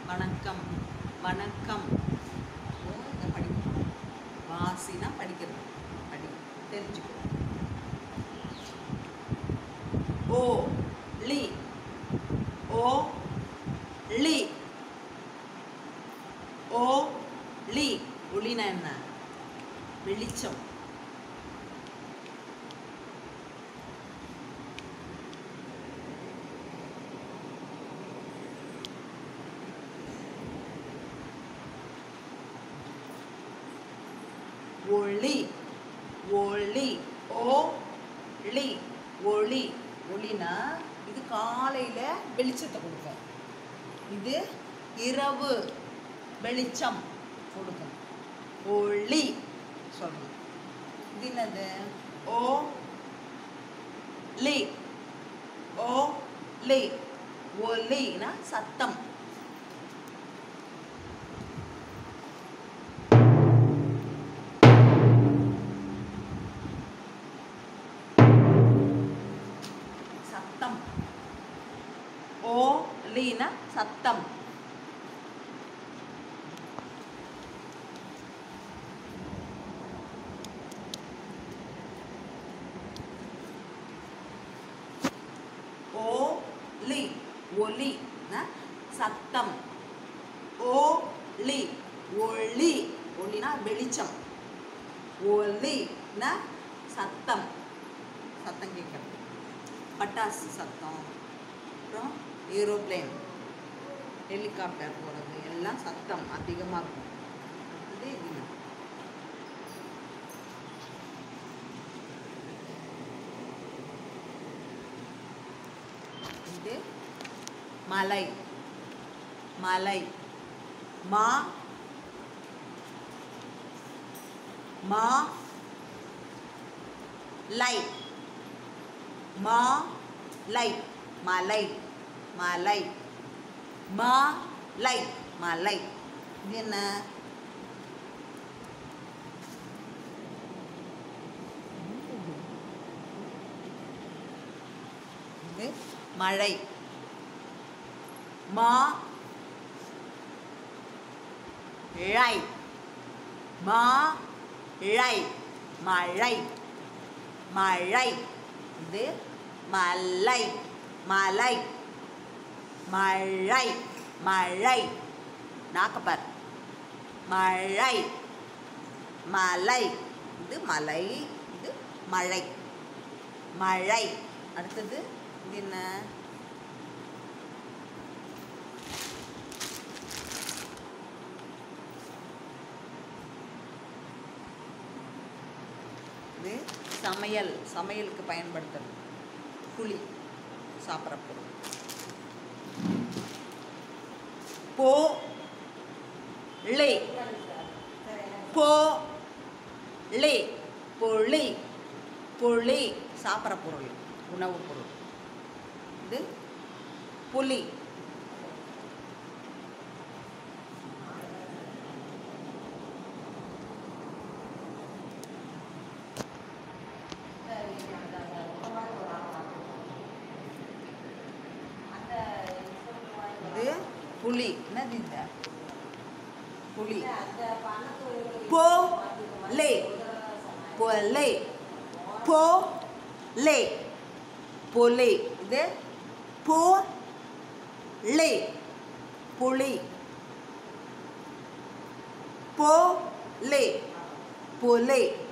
வணக்கம் வணக்கம் ஓ இதை படிக்கணும் வாசினா படிக்கிறது படி தெரிஞ்சுக்கோ ஓ லி ஓ லி ஓ லி ஒளினா என்ன வெளிச்சம் ஒளி ஒளி ஓ லி ஒளி ஒளினா இது காலையில் வெளிச்சத்தை கொடுக்கும் இது இரவு வெளிச்சம் கொடுக்கும் ஒளி சொல்லணும் இது என்னது ஓ லி ஓ லி ஒலினா சத்தம் சத்தம் ஓ லீனா சத்தம் ஓ லி ஒலி சத்தம் ஓ லி ஒளி ஒளினா வெளிச்சம் ஒலினா சத்தம் சத்தம் கேட்கறது பட்டாசு சத்தம் அப்புறம் ஏரோப்ளேன் ஹெலிகாப்டர் போகிறது எல்லாம் சத்தம் அதிகமாக இருக்கும் இது இது இது மலை மலை மா மா லை மா லை மலை மலை மா லை மலை இது என்ன இது மழை மா ழை மா ழை மழை மழை இது மலை மலை மழை மழை நாக்கப்பார் மழை மலை இது மலை இது மழை மழை அடுத்தது இது என்ன இது சமையல் சமையலுக்கு பயன்படுத்துறது புளி சாப்பிட்ற பொருள் போ லே போ லே பொளி பொளி சாப்பிட்ற பொருள் உணவுப் பொருள் இது புலி இது புலி என்னது இந்த புலி போ லே பொலே போ லே பொலே இது போ லே புலி போ லே பொலே